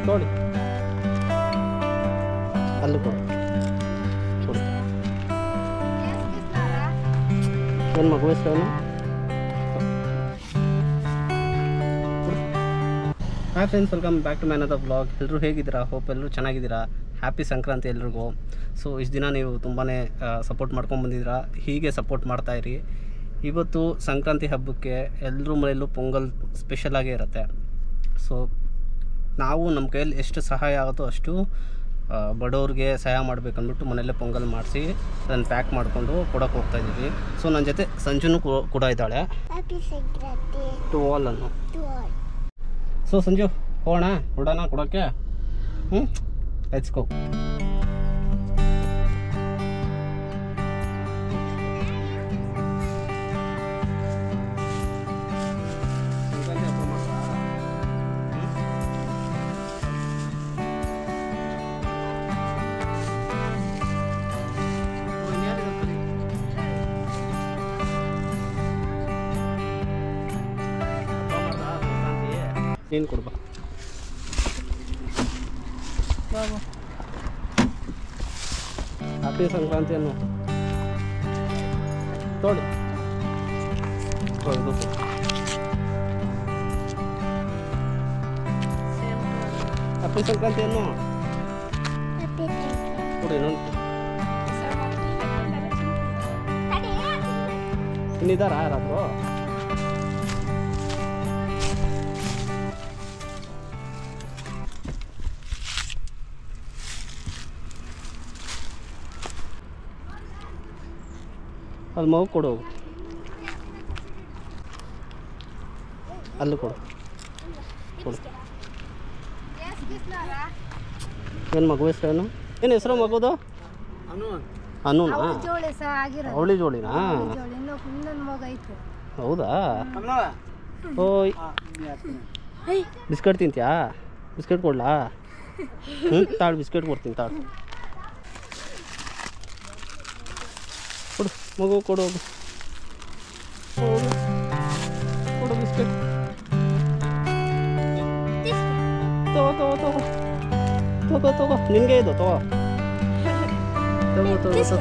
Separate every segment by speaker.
Speaker 1: ನೋಡಿ ಅಲ್ಲೂ ಕೊಡು ಕೊಡು ಏನು ಮಗು ಹೆಸರೇನು hi friends welcome back to man of the blog ಎಲ್ಲರೂ ಹೇಗಿದ್ದೀರಾ ಹೋಪ್ ಎಲ್ಲರೂ ಚೆನ್ನಾಗಿದ್ದೀರಾ ಹ್ಯಾಪಿ ಸಂಕ್ರಾಂತಿ ಎಲ್ರಿಗೂ ಸೊ ಇಷ್ಟು ದಿನ ನೀವು ತುಂಬಾ ಸಪೋರ್ಟ್ ಮಾಡ್ಕೊಂಡು ಬಂದಿದ್ದೀರಾ ಹೀಗೆ ಸಪೋರ್ಟ್ ಮಾಡ್ತಾಯಿರಿ ಇವತ್ತು ಸಂಕ್ರಾಂತಿ ಹಬ್ಬಕ್ಕೆ ಎಲ್ಲರ ಮನೆಯಲ್ಲೂ ಪೊಂಗಲ್ ಸ್ಪೆಷಲಾಗೇ ಇರುತ್ತೆ ಸೊ ನಾವು ನಮ್ಮ ಕೈಯಲ್ಲಿ ಎಷ್ಟು ಸಹಾಯ ಆಗುತ್ತೋ ಅಷ್ಟು ಆ, ಬಡವ್ರಿಗೆ ಸಹಾಯ ಮಾಡ್ಬೇಕಂದ್ಬಿಟ್ಟು ಮನೆಯಲ್ಲೇ ಪೊಂಗಲ್ ಮಾಡಿಸಿ ಅದನ್ನು ಪ್ಯಾಕ್ ಮಾಡಿಕೊಂಡು ಕೊಡೋಕೆ ಹೋಗ್ತಾ ಇದ್ದೀವಿ ಸೊ ನನ್ನ ಜೊತೆ ಸಂಜುನು ಕೂ- ಕೂಡ ಇದ್ದಾಳೆ
Speaker 2: Happy Sankranti
Speaker 1: ಟು ಆಲ್ ಅನ್ನು
Speaker 2: to all.
Speaker 1: ಸೊ ಸಂಜು ಹೋಗೋಣ ಹೊಡೋಣ ಕೊಡೋಕ್ಕೆ ಹ್ಞೂ ಲೆಟ್ಸ್ ಗೋ ನೀನು ಕೊಡ್ಬಾ ಹ್ಯಾಪಿ ಸಂಕ್ರಾಂತಿಯನ್ನು ತೋಳಿ ಹೌದು ಹ್ಯಾಪಿ ಸಂಕ್ರಾಂತಿಯನ್ನು
Speaker 2: Happy Sankranti.
Speaker 1: ಕೊಡಿ ಇನ್ನೊಂದು ಇನ್ನಿದ್ದಾರಾ ಯಾರಾದರೂ ಅಲ್ಲಿ ಮಗು ಕೊಡು ಅಲ್ಲೂ ಕೊಡು ಕೊಡು ಏನು ಮಗು ಹೆಸರೇನು ಏನು ಹೆಸರು ಮಗುದು ಅನ್ನುನಾ
Speaker 2: ಜೋಳಿ ಸಹ ಆಗಿರೋದು
Speaker 1: ಅವಳಿ ಜೋಳಿನಾ
Speaker 2: ಜೋಳಿ ಇನ್ನೂ ಇನ್ನೊಂದು ಮಗ ಐತೆ
Speaker 1: ಹೌದಾ ಓಯ್ ಬಿಸ್ಕೆಟ್ ತಿಂತ್ಯಾ ಬಿಸ್ಕೆಟ್ ಕೊಡ್ಲಾ ಹ್ಞೂ ತಾಳು ಬಿಸ್ಕೆಟ್ ಕೊಡ್ತೀನಿ ತಾಳು ಕೊಡು ಮಗು ಕೊಡು ಹೋಗು ಹೋಗು. ಕೊಡು ಬಿಸ್ಕೆಟ್ ತಗೋ ತಗೋ ತಗೋ ತಗೋ ತಗೋ ನಿನಗೆ ಇದು ತಗೋ ತಗೋ ತಗೋ ತಗೋ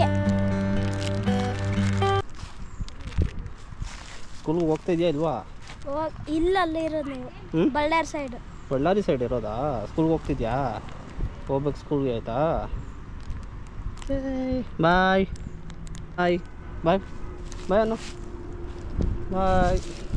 Speaker 1: ಸ್ಕೂಲ್ಗೆ ಹೋಗ್ತಾ ಇದೆಯಾ ಇಲ್ವಾ
Speaker 2: ಇಲ್ಲ ಅಲ್ಲೇ ಇರೋದು ನೀವು
Speaker 1: ಹ್ಞೂ
Speaker 2: ಬಳ್ಳಾರಿ ಸೈಡ್
Speaker 1: ಬಳ್ಳಾರಿ ಸೈಡ್ ಇರೋದಾ ಸ್ಕೂಲ್ಗೆ ಹೋಗ್ತಿದ್ಯಾ ಹೋಗ್ಬೇಕು ಸ್ಕೂಲ್ಗೆ ಆಯಿತಾ ಬಾಯ್ ಬಾಯ್ ಬಾಯ್ ಬಾಯ್ ಅನ್ನು ಬಾಯ್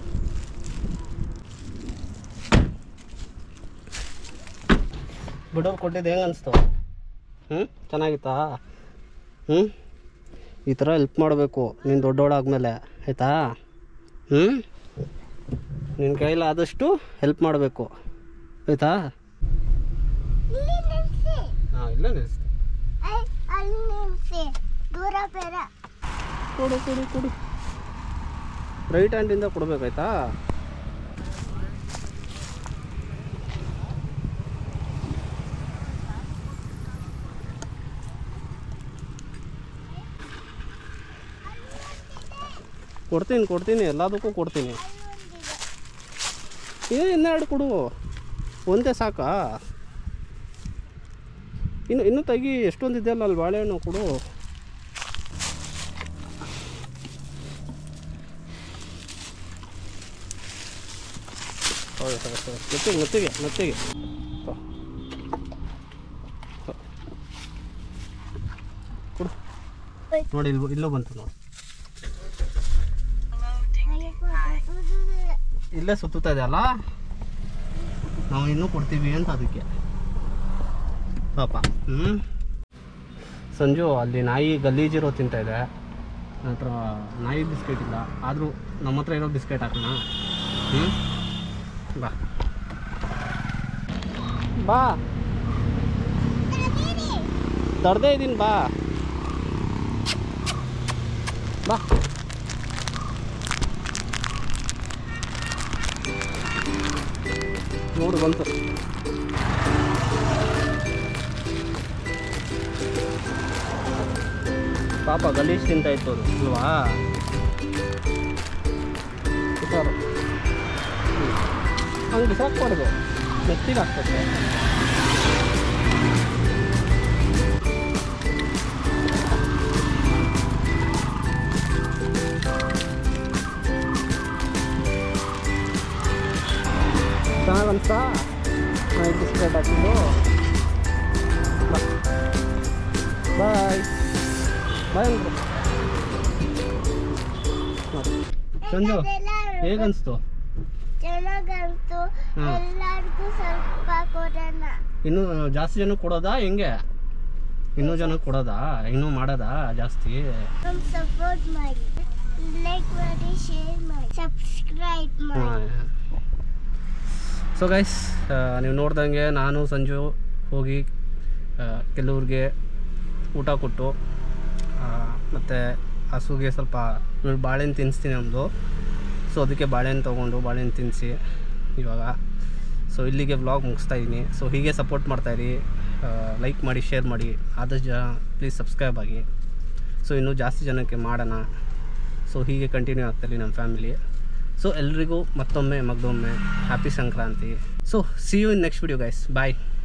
Speaker 1: ಬಿಡೋರು ಕೊಟ್ಟಿದ್ದು ಹೆಂಗೆ ಅನಿಸ್ತು ಹ್ಞೂ ಚೆನ್ನಾಗಿತ್ತಾ ಹ್ಞೂ ಈ ಥರ ಹೆಲ್ಪ್ ಮಾಡಬೇಕು ನೀನು ದೊಡ್ಡವಳಾದ್ಮೇಲೆ ಆಯಿತಾ ಹ್ಞೂ ನಿನ್ನ ಕೈಲಾದಷ್ಟು ಹೆಲ್ಪ್ ಮಾಡಬೇಕು ಆಯಿತಾ
Speaker 2: ಇಲ್ಲಿ ನಿಲ್ಸಿ
Speaker 1: ಹಾಂ ಇಲ್ಲ ನಿಲ್ಲಿಸ್ತೆ
Speaker 2: ಐ, ಅಲ್ಲಿ ನಿಲ್ಸಿ ದೂರ ಬೇರೆ
Speaker 1: ಕೊಡು ಕೊಡು ಕೊಡು ರೈಟ್ ಹ್ಯಾಂಡಿಂದ ಕೊಡಬೇಕಾಯ್ತಾ ಕೊಡ್ತೀನಿ ಕೊಡ್ತೀನಿ ಎಲ್ಲದಕ್ಕೂ ಕೊಡ್ತೀನಿ ಏ ಇನ್ನೆರಡು ಕೊಡು ಒಂದೇ ಸಾಕಾ ಇನ್ನು ಇನ್ನೂ ತೆಗಿ ಎಷ್ಟೊಂದು ಇದೆಯಲ್ಲ ಅಲ್ಲಿ ಬಾಳೆಹಣ್ಣು ಕೊಡು ಹೌದು ಹೌದು ಹೌದು ಮೆತ್ತಿಗೆ ಮೆತ್ತಿಗೆ ಮೆತ್ತಿಗೆ ತೊ. ತೊ. ಕೊಡು ನೋಡಿ ಇಲ್ಲಿ ಇಲ್ಲೂ ಬಂತು ನೋಡಿ ಇಲ್ಲೇ ಸುತ್ತುತ್ತಾ ಇದೆ ಅಲ್ಲ ನಾವು ಇನ್ನೂ ಕೊಡ್ತೀವಿ ಅಂತ ಅದಕ್ಕೆ ಪಾಪ ಹ್ಞೂ ಸಂಜು ಅಲ್ಲಿ ನಾಯಿ ಗಲೀಜಿರೋ ತಿಂತಾ ಇದೆ ನನ್ನ ಹತ್ರ ನಾಯಿ ಬಿಸ್ಕೆಟ್ ಇಲ್ಲ ಆದರೂ ನಮ್ಮ ಹತ್ರ ಇರೋ ಬಿಸ್ಕೆಟ್ ಹಾಕೋಣ ಹ್ಞೂ ಬಾ ಬಾ ತರದೇ ಇದ್ದೀನಿ ಬಾ ಬಾ ನೋಡು ಬಂತು ಪಾಪ ಗಲೀಜ್ ತಿಂತ ಇತ್ತು ಅದು ಅಲ್ವಾ ಹುಷಾರು ಹಂಗೆ ಬಿಸಾಕ್ಬಾರ್ದು ಮೆತ್ತಿಗೆ ಆಗ್ತದೆ ಚೆನ್ನಾಗಿ ಅನ್ಸ್ತಾ ನೈಟ್ ಬಿಸ್ಕೆಟ್ ಹಾಕಿದ್ದು ಬಾಯ್ ಬಾಯ್ ಅಂದ್ರು ಸಂಜು ಹೇಗನ್ಸ್ತು
Speaker 2: ಚೆನ್ನಾಗಂತು
Speaker 1: ಹ್ಮ್.
Speaker 2: ಎಲ್ಲರಿಗೂ ಸ್ವಲ್ಪ ಕೊಡೋಣ
Speaker 1: ಇನ್ನೂ ಜಾಸ್ತಿ ಜನ ಕೊಡೋದಾ ಹೆಂಗೆ ಇನ್ನೂ ಜನ ಕೊಡೋದಾ ಇನ್ನೂ ಮಾಡೋದಾ ಜಾಸ್ತಿ
Speaker 2: ನಮ್ ಸಪೋರ್ಟ್ ಮಾಡಿ ಲೈಕ್ ಮಾಡಿ ಶೇರ್ ಮಾಡಿ ಸಬ್ಸ್ಕ್ರೈಬ್ ಮಾಡಿ
Speaker 1: ಸೊ ಗೈಸ್ ನೀವು ನೋಡ್ದಂಗೆ ನಾನು ಸಂಜು ಹೋಗಿ ಆ, ಕೆಲವ್ರಿಗೆ ಊಟ ಕೊಟ್ಟು ಮತ್ತು ಹಸುಗೆ ಸ್ವಲ್ಪ ಇವ್ರು ಬಾಳೆಹಣ್ಣು ತಿನ್ನಿಸ್ತೀನಿ ನಮ್ಮದು ಸೊ ಅದಕ್ಕೆ ಬಾಳೆಹಣ್ಣು ತೊಗೊಂಡು ಬಾಳೆಹಣ್ಣು ತಿನ್ನಿಸಿ ಇವಾಗ ಸೊ ಇಲ್ಲಿಗೆ ವ್ಲಾಗ್ ಮುಗಿಸ್ತಾ ಇದ್ದೀನಿ ಸೊ ಹೀಗೆ ಸಪೋರ್ಟ್ ಮಾಡ್ತಾಯಿರಿ ಲೈಕ್ ಮಾಡಿ ಶೇರ್ ಮಾಡಿ ಆದಷ್ಟು ಜನ ಪ್ಲೀಸ್ ಸಬ್ಸ್ಕ್ರೈಬ್ ಆಗಿ ಸೊ ಇನ್ನೂ ಜಾಸ್ತಿ ಜನಕ್ಕೆ ಮಾಡೋಣ ಸೊ ಹೀಗೆ ಕಂಟಿನ್ಯೂ ಆಗ್ತಾಯಿರಿ ನಮ್ಮ ಫ್ಯಾಮಿಲಿ ಸೊ ಎಲ್ರಿಗೂ ಮತ್ತೊಮ್ಮೆ ಮಗದೊಮ್ಮೆ happy Sankranti so see you in next video guys bye